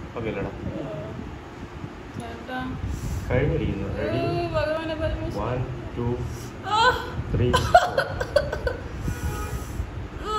Okay അല്ലടാ ചേട്ടാ കഴിഞ്ഞിരിക്കുന്നു റെഡി ഓ, ഭഗവാനെ പരമേശ്വര വൺ ടു ആ, ത്രീ ആ.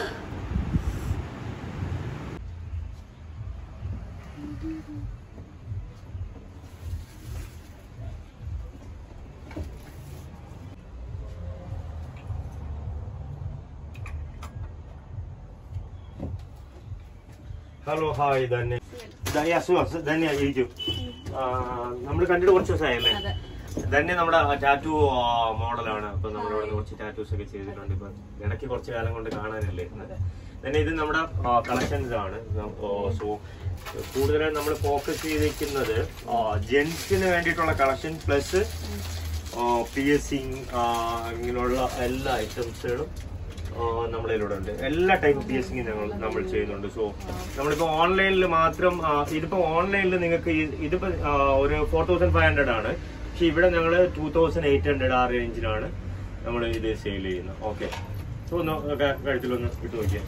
ഹലോ ഹായ് ധന്യ ധന്യ സുഖം ധന്യ ഇരിക്കും നമ്മൾ കണ്ടിട്ട് കുറച്ച് ദിവസമായല്ലേ അതെ ധന്യ നമ്മുടെ ടാറ്റു മോഡലാണ് അപ്പൊ നമ്മളിവിടെ കുറച്ച് ടാറ്റൂസ് ഒക്കെ ചെയ്തിട്ടുണ്ട് ഇപ്പൊ ഇടയ്ക്ക് കുറച്ച് കാലം കൊണ്ട് കാണാനില്ലേ തന്നെ ഇത് നമ്മുടെ കളക്ഷൻസ് ആണ് സോ കൂടുതലായും നമ്മൾ ഫോക്കസ് ചെയ്തിരിക്കുന്നത് ജെൻസിന് വേണ്ടിയിട്ടുള്ള collection plus P S C ഇങ്ങനെയുള്ള എല്ലാ ഐറ്റംസുകളും നമ്മുടെ ഇതിലൂടെ ഉണ്ട് എല്ലാ ടൈപ്പ് പി എസ് സി ഞങ്ങൾ നമ്മൾ ചെയ്യുന്നുണ്ട് സോ നമ്മളിപ്പോ ഓൺലൈനിൽ മാത്രം ആ, ഇതിപ്പോ ഓൺലൈനിൽ നിങ്ങൾക്ക് ഈ- ഇതിപ്പോ ആ, ഒരു ഫോർ തൗസൻഡ് ഫൈവ് ഹൺഡ്രഡ് ആണ് പക്ഷെ ഇവിടെ ഞങ്ങൾ ടൂ തൗസൻഡ് എയ്റ്റ് ഹൺഡ്രഡ് ആ റേഞ്ചിലാണ് നമ്മൾ ഇത് സെയിൽ ചെയ്യുന്നത് ഓക്കെ സോ ഒന്ന് ക- കഴുത്തിലൊന്ന് ഇട്ട് നോക്കിയാൽ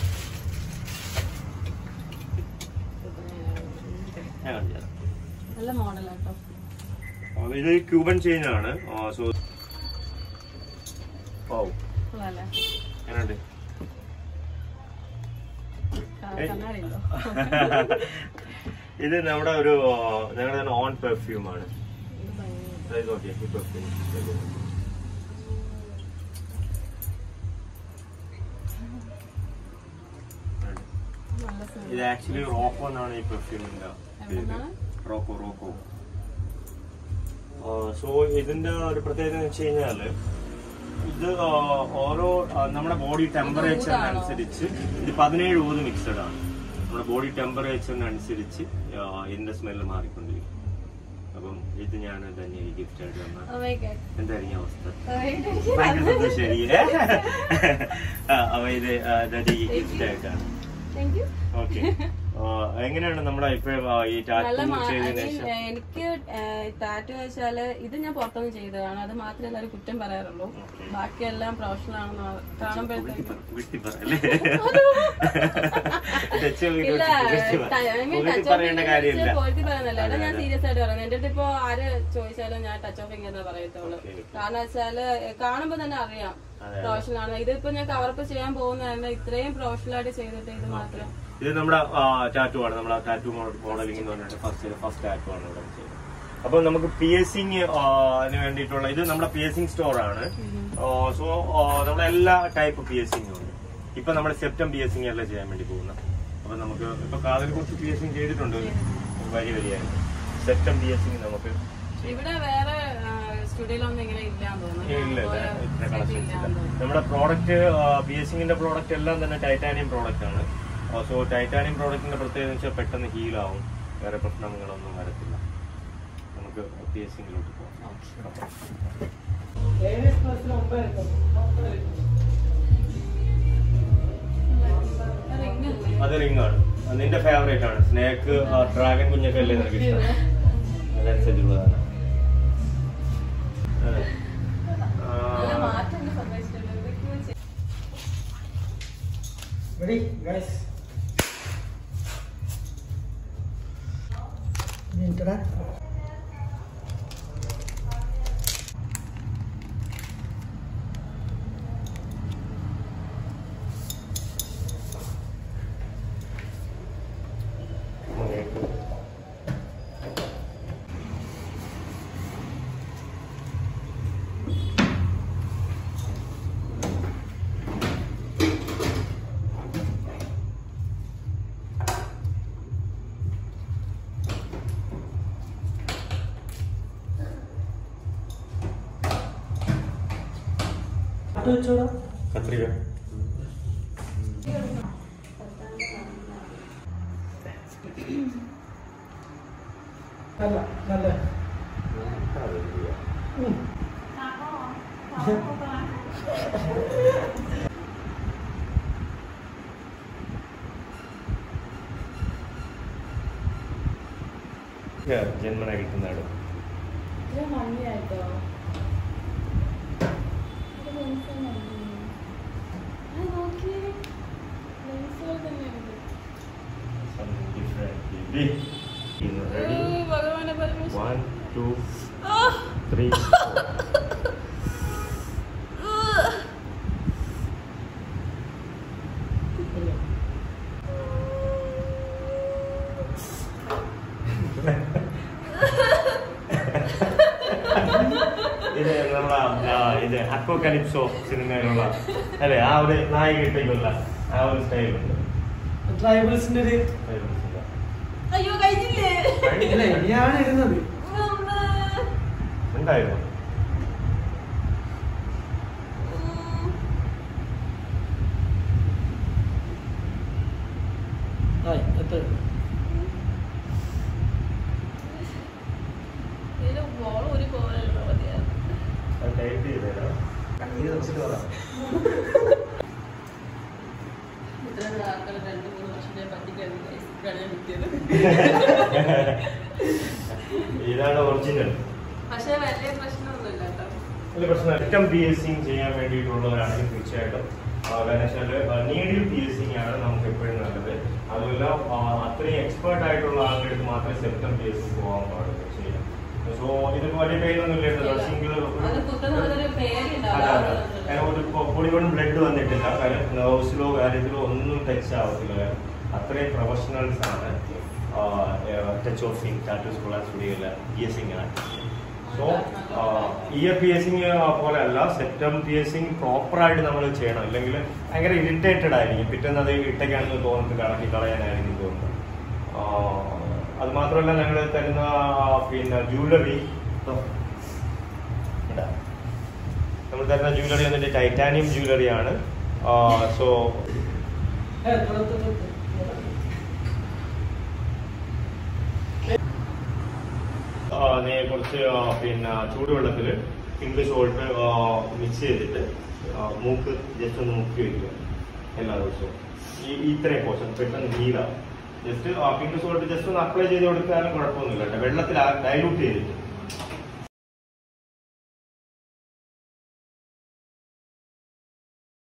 ഞാൻ കാണിച്ചു തരാം. നല്ല മോഡലാട്ടോ ആ, ഇത് ക്യൂബൻ ചെയിൻ ആണ് സോ ഓ കൊള്ളാല്ലേ എങ്ങനെയുണ്ട് കണ്ണാടിയുണ്ടോ ഇത് നമ്മുടെ ഒരു ഞങ്ങളുടെ തന്നെ ഓൺ പെർഫ്യൂം ആണ് ഇത് ഭയങ്കര അതായത് നോക്കിയേ ഈ പെർഫ്യൂം നല്ല സ്മെൽ ഇത് ആക്ച്വലി റോക്കോ എന്നാണ് ഈ പെർഫ്യൂമിന്റെ പേര് എവിടുന്നാണ്? റോക്കോ റോക്കോ സോ ഇതിന്റെ ഒരു പ്രത്യേകത എന്ന് വെച്ച് കഴിഞ്ഞാല് ഇത് ആ, ഓരോ ആ, നമ്മുടെ ബോഡി ടെമ്പറേച്ചറിനനുസരിച്ച് ഇത് പതിനേഴ് ഊത് മിക്സഡ് ആണ് നമ്മുടെ ബോഡി ടെമ്പറേച്ചറിനനുസരിച്ച് ആ, ഇതിന്റെ സ്മെല്ല് മാറിക്കൊണ്ടിരിക്കും അപ്പം ഇത് ഞാൻ തന്നെ ഗിഫ്റ്റ് ആയിട്ട് തന്ന Oh my God. എന്തായിരിക്കും അവസ്ഥ Oh my God. ഭയങ്കര സന്തോഷമായിരിക്കും അപ്പൊ ഇത് ഗിഫ്റ്റ് ആയിട്ടാണ് Thank you. ഓക്കെ എങ്ങനെയാണ് നമ്മുടെ ഇപ്പോഴും ഈ നല്ല ടാറ്റു മാ- I ചെയ്തതിന് mean, ശേഷം ഏഹ്, എനിക്ക് ടാറ്റു വെച്ചാല് ഇത് ഞാൻ പുറത്തൊന്നും ചെയ്തതാണ് അത് മാത്രമേ എല്ലാവരും കുറ്റം പറയാറുള്ളൂ ബാക്കിയെല്ലാം പ്രൊഫഷണൽ ആണെന്ന് കാണുമ്പോഴത്തേക്ക് വിട്ടി പറയല്ലേ ടച്ച് ഇല്ല വിട്ടി പറയേണ്ട കാര്യമില്ല പോലത്തി പറയുന്നല്ല എടാ ഞാൻ സീരിയസ് ആയിട്ട് പറയുന്നത് എന്റെ അടുത്ത് ഇപ്പൊ ആര് ചോദിച്ചാലും ഞാൻ ടച്ച് ഓഫ് ഇങ്ങനെ പറയത്തുള്ളൂ Okay. കാരണം വെച്ചാല് കാണുമ്പോ തന്നെ അറിയാം അതെ. പ്രൊഫഷണൽ ആണ് ഇതിപ്പോ ഞാൻ കവറപ്പ് ചെയ്യാൻ പോകുന്നതല്ല ഇത്രയും പ്രൊഫഷണൽ ആയിട്ട് ചെയ്തിട്ട് ഇത് മാത്രം ഇത് നമ്മുടെ ടാറ്റു ആണ് നമ്മുടെ ടാറ്റു മോഡലിംഗ് എന്ന് പറഞ്ഞിട്ട് ഫസ്റ്റ് ഫസ്റ്റ് ടാറ്റു ആണ് ഇവിടെ ചെയ്യുന്നത് അപ്പൊ നമുക്ക് പി എസ് സിങ് വേണ്ടിയിട്ടുള്ള ഇത് നമ്മുടെ പി എസ് സിങ് സ്റ്റോർ ആണ് സോ നമ്മുടെ എല്ലാ ടൈപ്പ് പി എസ് സിങ് ഉണ്ട് ഇപ്പൊ നമ്മൾ സെപ്റ്റം പി എസ് സിങ് അല്ല ചെയ്യാൻ വേണ്ടി പോകുന്നത് അപ്പൊ നമുക്ക് ഇപ്പൊ കാതിൽ കുറച്ച് പി എസ് സിങ് ചെയ്തിട്ടുണ്ട് വരി വരിയായിട്ട് സെപ്റ്റം പി എസ് സിങ് നമുക്ക് ഇവിടെ വേറെ സ്റ്റുഡിയോയിലൊന്നും ഇങ്ങനെ ഇല്ലാന്ന് തോന്നുന്നു ഇല്ല ഇല്ല ഓരോ ഇത്ര set കളക്ഷൻസ് ഇല്ലാന്ന് ഇല്ല തോന്നുന്നു. നമ്മുടെ പ്രോഡക്റ്റ് ബി എസ് സിങ്ങിന്റെ പ്രോഡക്റ്റ് എല്ലാം തന്നെ ടൈറ്റാനിയം പ്രോഡക്റ്റ് ആണ് സോ ടൈറ്റാനിയം പ്രോഡക്റ്റിന്റെ പ്രത്യേകത എന്ന് വെച്ചാൽ പെട്ടെന്ന് ഹീലാവും വേറെ പ്രശ്നങ്ങളൊന്നും വരത്തില്ല നമുക്ക് പി എസ് സിങ്ങിലോട്ട് പോകാം ring അല്ലേ? അത് റിംഗ് ആണ് അത് നിന്റെ ഫേവറേറ്റ് ആണ് സ്നേക്ക് ഡ്രാഗൺ കുഞ്ഞൊക്കെ അല്ലേ നിനക്ക് ഇഷ്ടം അതനുസരിച്ചുള്ളതാണ് അതെ. നല്ല ആ, മാറ്റം ഉണ്ട് സംഭവിച്ചിട്ടുണ്ട്. എന്തൊക്കെയോ ചെയ്തു. Ready, guys? Intro. Snake. Auto ചോടാ കത്രിക നല്ല നല്ല ഉം. ജന്മന കിട്ടുന്നതാണ് ഇത് മഞ്ഞയായിട്ടോ. ഇത് lense ആണ് മഞ്ഞ. ആ, നോക്കിയേ. Lens പോലെ തന്നെയുണ്ട്. something different. റെഡി ഓ, ഭഗവാനെ പരമേശ്വര വൺ ടു ആ, ത്രീ ആ. ഇത് നമ്മളെ ആ, ഇത് അപ്പോക്കലിപ്സോ സിനിമയിലുള്ള അല്ലെ ആ ഒരു നായിക ഇട്ടേക്കുള്ള ആ ഒരു സ്റ്റൈലുണ്ട് ട്രൈബൽസിന്റെ ഒരു അയ്യോ കഴിഞ്ഞില്ലേ ഇല്ല ഇനിയാണ് ഇരുന്നത് അമ്മ. ഉണ്ടായിരുന്നു ഉം. ആയി എത്ര ഇതില് ball ഊരി പോകാനായിരുന്നു മതിയായിരുന്നു. അത് ടൈപ്പ് ചെയ്തേരാ ഇത് വെച്ചിട്ട് പറ ഇത്രയും ആൾക്കാര് രണ്ട് മൂന്ന് വർഷം ഞാൻ പറ്റിക്കായിരുന്നു guys. ഇപ്പോഴാണ് ഞാൻ കിട്ടിയത്. ഇതാണ് ഒറിജിനൽ പക്ഷേ വലിയ പ്രശ്നമൊന്നുമില്ല കേട്ടോ ഒരു പ്രശ്നം റിട്ടം പി എസ് സിങ് ചെയ്യാൻ വേണ്ടിയിട്ടുള്ളവരാണെങ്കിൽ തീർച്ചയായിട്ടും ആ, കാരണം വെച്ചാൽ നീഡിൽ പി എസ് സിങ് ആണ് നമുക്ക് എപ്പോഴും നല്ലത് അതുമല്ല ആ, അത്രയും എക്സ്പേർട്ട് ആയിട്ടുള്ള ആളുകൾക്ക് മാത്രമേ സെപ്റ്റം പി എസ് സി പോകാൻ പാടുള്ളൂ ചെയ്യാം സോ ഇതിപ്പോ വലിയ പെയിൻ ഒന്നും ഇല്ലായിരുന്നു സിംഗിൾ അത് കുത്തുന്ന ഒരു പേരുണ്ടാവും അതെ അതെ കാരണം ഒരു പൊ- പൊടി കൊണ്ട് ബ്ലഡ് വന്നിട്ടില്ല കാര്യം നെർവ്സിലോ കാര്യത്തിലോ ഒന്നും ടച്ച് ആവത്തില്ല കാരണം അത്രയും പ്രൊഫഷണൽസ് ആണ് ടച്ച് ഓഫ് സിംഗ് ടാറ്റൂസ് കൊള്ളാൻ സ്റ്റുഡിയോയിലെ പി എസ് സിംഗ് ആണ് സോ ഈ പി എസ് സിംഗ് പോലെ അല്ല സെപ്റ്റം പി എസ് സിംഗ് പ്രോപ്പറായിട്ട് നമ്മൾ ചെയ്യണം അല്ലെങ്കിൽ ഭയങ്കര ഇറിറ്റേറ്റഡ് ആയിരിക്കും പിറ്റേന്ന് അത് ഇട്ടൊക്കെയാണെന്ന് തോന്നുന്നത് കണക്കി കളയാനായിരിക്കും തോന്നുന്നത് ആ, അത് മാത്രമല്ല ഞങ്ങൾ തരുന്ന പിന്നെ ജ്വല്ലറി നമ്മൾ തരുന്ന ജ്വല്ലറി വന്നിട്ട് ടൈറ്റാനിയം ജ്വല്ലറി ആണ് സോ ഏ തൊടത്ത് തൊടത്ത് കുറച്ച് ആ, പിന്നെ ചൂടുവെള്ളത്തിൽ പിങ്ക് സോൾട്ട് മിക്സ് ചെയ്തിട്ട് ആ, മൂക്ക് ജസ്റ്റ് ഒന്ന് മുക്കി വയ്ക്കുക എല്ലാ ദിവസവും ഈ ഈ ഇത്രയും പോർഷൻ പെട്ടെന്ന് ഹീലാവും ജസ്റ്റ് പിങ്ക് സോൾട്ട് ജസ്റ്റ് ഒന്ന് അപ്ലൈ ചെയ്ത് കൊടുക്കാനും കുഴപ്പമൊന്നുമില്ല കേട്ടോ വെള്ളത്തിൽ ഡൈലൂട്ട് ചെയ്തിട്ട്